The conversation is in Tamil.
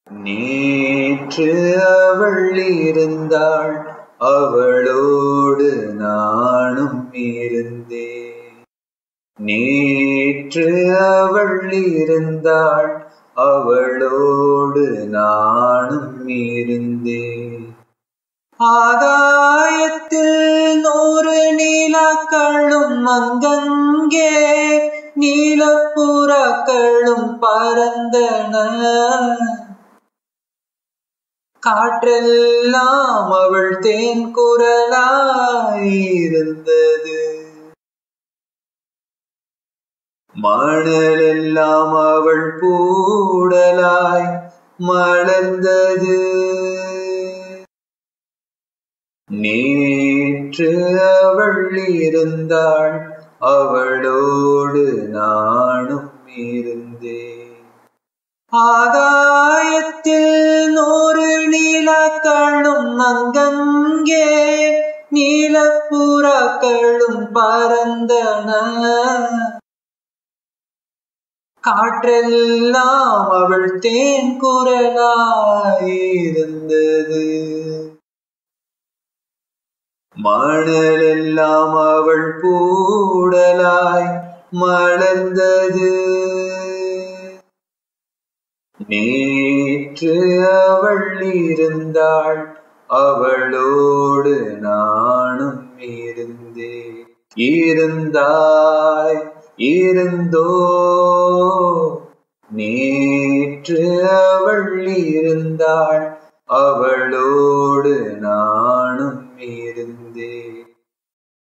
நேற்று அவள் இருந்தாள் அவளோடு நானும் இருந்தேன் நேற்று அவள் இருந்தாள் அவளோடு நானும் இருந்தேன் ஆகாயத்தில் நூறு நீலாக்களும் அங்கங்கே நீலப்புறாக்களும் பறந்தன காற்றெல்லாம் அவள் தேன் குரலாயிருந்தது மணலெல்லாம் அவள் பூடலாய் மலர்ந்தது நேற்று அவள் இருந்தாள் அவளோடு நானும் இருந்தேன் ஆகாயத்தில் நூறு நீலக்களும் அங்கங்கே நீலப்புறாக்களும் பறந்தன காற்றெல்லாம் அவள் தேன் குரலாயிருந்தது மணலெல்லாம் அவள் பூடலாய் மலர்ந்தது நேற்று அவள் இருந்தாள் அவளோடு நானும் இருந்தேன் இருந்தாய் இருந்தோ நேற்று அவள் இருந்தாள் அவளோடு